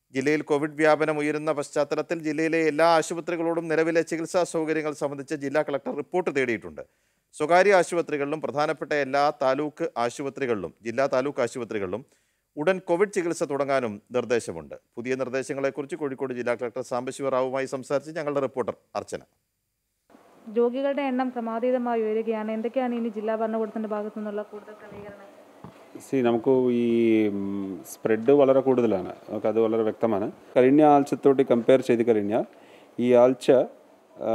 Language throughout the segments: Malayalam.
ജില്ലയിൽ കോവിഡ് വ്യാപനം ഉയരുന്ന പശ്ചാത്തലത്തിൽ ജില്ലയിലെ എല്ലാ ആശുപത്രികളോടും നിലവിലെ ചികിത്സാ സൗകര്യങ്ങൾ സംബന്ധിച്ച് ജില്ലാ കളക്ടർ റിപ്പോർട്ട് തേടിയിട്ടുണ്ട് സ്വകാര്യ ആശുപത്രികളിലും പ്രധാനപ്പെട്ട എല്ലാ താലൂക്ക് ആശുപത്രികളിലും ജില്ലാ താലൂക്ക് ആശുപത്രികളിലും ഉടൻ കോവിഡ് ചികിത്സ തുടങ്ങാനും നിർദ്ദേശമുണ്ട് പുതിയ നിർദ്ദേശങ്ങളെക്കുറിച്ച് കോഴിക്കോട് ജില്ലാ കളക്ടർ സാംബശിവ റാവുമായി സംസാരിച്ച് ഞങ്ങളുടെ റിപ്പോർട്ടർ അർച്ചന രോഗികളുടെ എണ്ണം ക്രമാതീതമായി ഉയരുകയാണ് എന്തൊക്കെയാണ് ഇനി ജില്ലാ ഭരണകൂടത്തിന്റെ ഭാഗത്തു നിന്നുള്ള കൂടുതൽ ക്രമീകരണങ്ങൾ സി നമുക്ക് ഈ സ്പ്രെഡ് വളരെ കൂടുതലാണ് നമുക്ക് അത് വളരെ വ്യക്തമാണ് കഴിഞ്ഞ ആഴ്ചത്തോട്ട് കമ്പയർ ചെയ്ത് കഴിഞ്ഞാൽ ഈ ആഴ്ച ആ,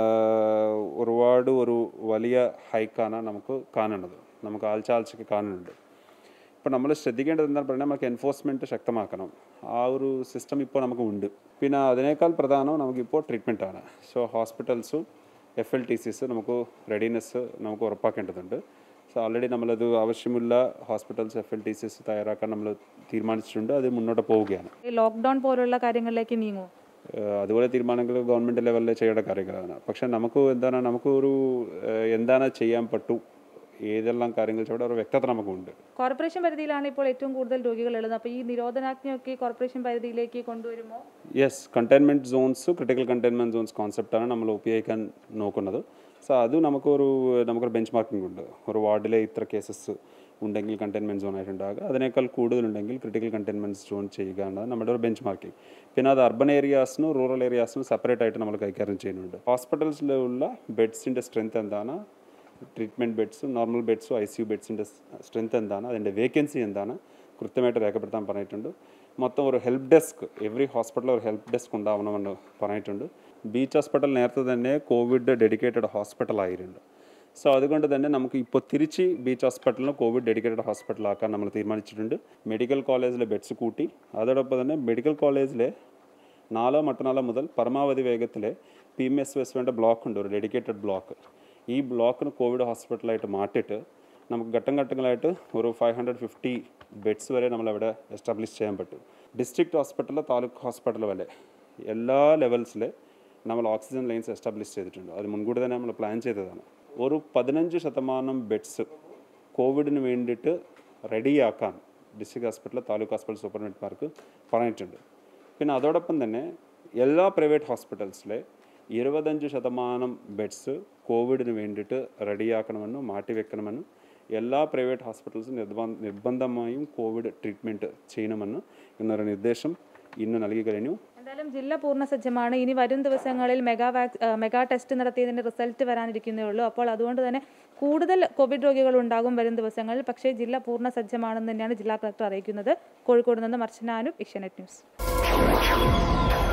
ഒരുപാട് ഒരു വലിയ ഹൈക്കാണ് നമുക്ക് കാണുന്നത് നമുക്ക് ആഴ്ച ആഴ്ചയ്ക്ക് കാണുന്നുണ്ട് ഇപ്പോൾ നമ്മൾ ശ്രദ്ധിക്കേണ്ടത് എന്താ പറഞ്ഞാൽ നമുക്ക് എൻഫോഴ്സ്മെൻറ്റ് ശക്തമാക്കണം ആ ഒരു സിസ്റ്റം ഇപ്പോൾ നമുക്ക് ഉണ്ട് പിന്നെ അതിനേക്കാൾ പ്രധാനം നമുക്കിപ്പോൾ ട്രീറ്റ്മെൻ്റ് ആണ് സോ ഹോസ്പിറ്റൽസും എഫ് എൽ ടി സിസ് നമുക്ക് റെഡിനെസ് നമുക്ക് ഉറപ്പാക്കേണ്ടതുണ്ട് സോ ഓൾറെഡി നമ്മളത് ആവശ്യമുള്ള hospitals F L T Cs തയ്യാറാക്കാൻ നമ്മൾ തീരുമാനിച്ചിട്ടുണ്ട് അത് മുന്നോട്ട് പോവുകയാണ് ഈ ലോക്ക്ഡൌൺ പോലുള്ള കാര്യങ്ങളിലേക്ക് നീങ്ങും ഏഹ് അതുപോലെ തീരുമാനങ്ങൾ ഗവൺമെൻറ് ലെവലിൽ ചെയ്യേണ്ട കാര്യങ്ങളാണ് പക്ഷേ നമുക്ക് എന്താണ് നമുക്കൊരു ഏഹ് എന്താണ് ചെയ്യാൻ പറ്റൂ ഏതെല്ലാം കാര്യങ്ങൾ ചെയ്യേണ്ട ഒരു വ്യക്തത നമുക്കുണ്ട് കോർപ്പറേഷൻ പരിധിയിലാണ് ഇപ്പോൾ ഏറ്റവും കൂടുതൽ രോഗികൾ ഉള്ളത് അപ്പോൾ ഈ നിരോധനാജ്ഞയൊക്കെ കോർപ്പറേഷൻ പരിധിയിലേക്ക് കൊണ്ടുവരുമോ yes containment zones critical containment zones കോൺസെപ്റ്റാണ് നമ്മൾ ഉപയോഗിക്കാൻ നോക്കുന്നത് സോ അത് നമുക്കൊരു നമുക്കൊരു ബെഞ്ച് മാർക്കിംഗ് ഉണ്ട് ഒരു വാർഡിലെ ഇത്ര കേസസ് ഉണ്ടെങ്കിൽ കണ്ടെയ്ൻമെൻറ്റ് സോൺ ആയിട്ടുണ്ടാകുക അതിനേക്കാൾ കൂടുതലുണ്ടെങ്കിൽ ക്രിട്ടിക്കൽ കണ്ടെയ്ൻമെൻറ്റ് സോൺ ചെയ്യുക എന്നതാണ് നമ്മുടെ ഒരു ബെഞ്ച് മാർക്കിംഗ് പിന്നെ അത് അർബൻ ഏരിയാസിനും റൂറൽ ഏരിയാസിനും സെപ്പറേറ്റ് ആയിട്ട് നമ്മൾ കൈകാര്യം ചെയ്യുന്നുണ്ട് ഹോസ്പിറ്റൽസിലുള്ള ബെഡ്സിൻ്റെ സ്ട്രെങ്ത് എന്താണ് ട്രീറ്റ്മെൻറ്റ് ബെഡ്സും നോർമൽ ബെഡ്സും ഐ സി യു ബെഡ്സിൻ്റെ സ്ട്രെങ്ത് എന്താണ് അതിൻ്റെ വേക്കൻസി എന്താണ് കൃത്യമായിട്ട് രേഖപ്പെടുത്താൻ പറഞ്ഞിട്ടുണ്ട് മൊത്തം ഒരു ഹെൽപ്പ് ഡെസ്ക് എവറി ഹോസ്പിറ്റലിൽ ഒരു ഹെൽപ്പ് ഡെസ്ക് ഉണ്ടാവണമെന്ന് പറഞ്ഞിട്ടുണ്ട് ബീച്ച് ഹോസ്പിറ്റൽ നേരത്തെ തന്നെ കോവിഡ് ഡെഡിക്കേറ്റഡ് ഹോസ്പിറ്റൽ ആയിരുന്നു സോ അതുകൊണ്ട് തന്നെ നമുക്ക് ഇപ്പോൾ തിരിച്ച് ബീച്ച് ഹോസ്പിറ്റലിന് കോവിഡ് ഡെഡിക്കേറ്റഡ് ഹോസ്പിറ്റലാക്കാൻ നമ്മൾ തീരുമാനിച്ചിട്ടുണ്ട് മെഡിക്കൽ കോളേജിലെ ബെഡ്സ് കൂട്ടി അതോടൊപ്പം തന്നെ മെഡിക്കൽ കോളേജിലെ നാലോ മറ്റന്നാളോ മുതൽ പരമാവധി വേഗത്തിൽ പി എം എസ് എസ് വേണ്ട ബ്ലോക്ക് ഉണ്ട് ഒരു ഡെഡിക്കേറ്റഡ് ബ്ലോക്ക് ഈ ബ്ലോക്കിന് കോവിഡ് ഹോസ്പിറ്റലായിട്ട് മാറ്റിയിട്ട് നമുക്ക് ഘട്ടം ഘട്ടങ്ങളായിട്ട് ഒരു ഫൈവ് ഹൺഡ്രഡ് ഫിഫ്റ്റി ബെഡ്സ് വരെ നമ്മളവിടെ എസ്റ്റാബ്ലിഷ് ചെയ്യാൻ പറ്റും ഡിസ്ട്രിക്ട് ഹോസ്പിറ്റൽ താലൂക്ക് ഹോസ്പിറ്റൽ വരെ എല്ലാ ലെവൽസിൽ നമ്മൾ ഓക്സിജൻ ലൈൻസ് എസ്റ്റാബ്ലിഷ് ചെയ്തിട്ടുണ്ട് അത് മുൻകൂട്ടി തന്നെ നമ്മൾ പ്ലാൻ ചെയ്തതാണ് ഒരു പതിനഞ്ച് ശതമാനം ബെഡ്സ് കോവിഡിന് വേണ്ടിയിട്ട് റെഡിയാക്കാൻ ഡിസ്ട്രിക്ട് ഹോസ്പിറ്റൽ താലൂക്ക് ഹോസ്പിറ്റൽ സൂപ്പർനെറ്റ്മാർക്ക് പറഞ്ഞിട്ടുണ്ട് പിന്നെ അതോടൊപ്പം തന്നെ എല്ലാ പ്രൈവറ്റ് ഹോസ്പിറ്റൽസിലെ ഇരുപത്തഞ്ച് ശതമാനം ബെഡ്സ് കോവിഡിന് വേണ്ടിയിട്ട് റെഡിയാക്കണമെന്നും മാറ്റിവെക്കണമെന്നും എല്ലാ പ്രൈവറ്റ് ഹോസ്പിറ്റൽസും നിർബ- നിർബന്ധമായും കോവിഡ് ട്രീറ്റ്മെൻറ്റ് ചെയ്യണമെന്ന് എന്നൊരു നിർദ്ദേശം ഇന്ന് നൽകി കഴിഞ്ഞു എന്തായാലും ജില്ല പൂർണ്ണ സജ്ജമാണ് ഇനി വരും ദിവസങ്ങളിൽ മെഗാ വാക് ആ, മെഗാ ടെസ്റ്റ് നടത്തിയതിന്റെ റിസൾട്ട് വരാനിരിക്കുന്നേ ഉള്ളൂ അപ്പോൾ അതുകൊണ്ട് തന്നെ കൂടുതൽ കോവിഡ് രോഗികൾ ഉണ്ടാകും വരും ദിവസങ്ങളിൽ പക്ഷേ ജില്ല പൂർണ്ണ സജ്ജമാണെന്ന് തന്നെയാണ് ജില്ലാ കളക്ടർ അറിയിക്കുന്നത് കോഴിക്കോട് നിന്ന് മർച്ചനാനും ഏഷ്യാനെറ്റ് ന്യൂസ്